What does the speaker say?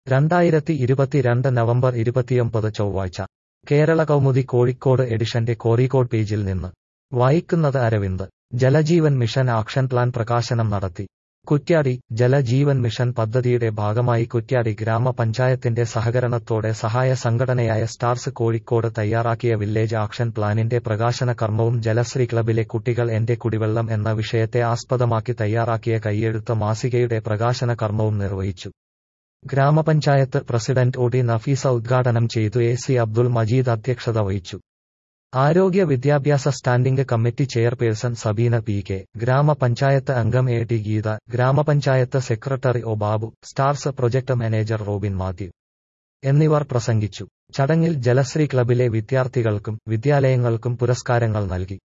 രണ്ടായിരത്തി ഇരുപത്തിരണ്ട് നവംബർ ഇരുപത്തിയൊമ്പത് ചൊവ്വാഴ്ച കേരള കൗമുദി കോഴിക്കോട് എഡിഷന്റെ കോറിക്കോട് പേജിൽ നിന്ന് വായിക്കുന്നത് Aravind Jal Jeevan mission action plan പ്രകാശനം നടത്തി കുറ്റ്യാടി ജലജീവൻ മിഷൻ പദ്ധതിയുടെ ഭാഗമായി കുറ്റ്യാടി ഗ്രാമപഞ്ചായത്തിന്റെ സഹകരണത്തോടെ സഹായ സംഘടനയായ സ്റ്റാർസ് കോഴിക്കോട് തയ്യാറാക്കിയ വില്ലേജ് ആക്ഷൻ പ്ലാനിന്റെ പ്രകാശന കർമ്മവും ജലശ്രീ ക്ലബിലെ കുട്ടികൾ എന്റെ കുടിവെള്ളം എന്ന വിഷയത്തെ ആസ്പദമാക്കി തയ്യാറാക്കിയ കൈയെഴുത്ത മാസികയുടെ പ്രകാശന കർമ്മവും നിർവഹിച്ചു ഗ്രാമപഞ്ചായത്ത് പ്രസിഡന്റ് ഒ ടി നഫീസ ഉദ്ഘാടനം ചെയ്തു എ സി അബ്ദുൾ മജീദ് അധ്യക്ഷത വഹിച്ചു ആരോഗ്യ വിദ്യാഭ്യാസ standing committee chairperson Sabeena P K grama panchayat അംഗം A T Geetha grama panchayat secretary O Babu STARS project manager Robin Mathew എന്നിവർ പ്രസംഗിച്ചു ചടങ്ങിൽ ജലശ്രീ ക്ലബിലെ വിദ്യാർത്ഥികൾക്കും വിദ്യാലയങ്ങൾക്കും പുരസ്കാരങ്ങൾ നൽകി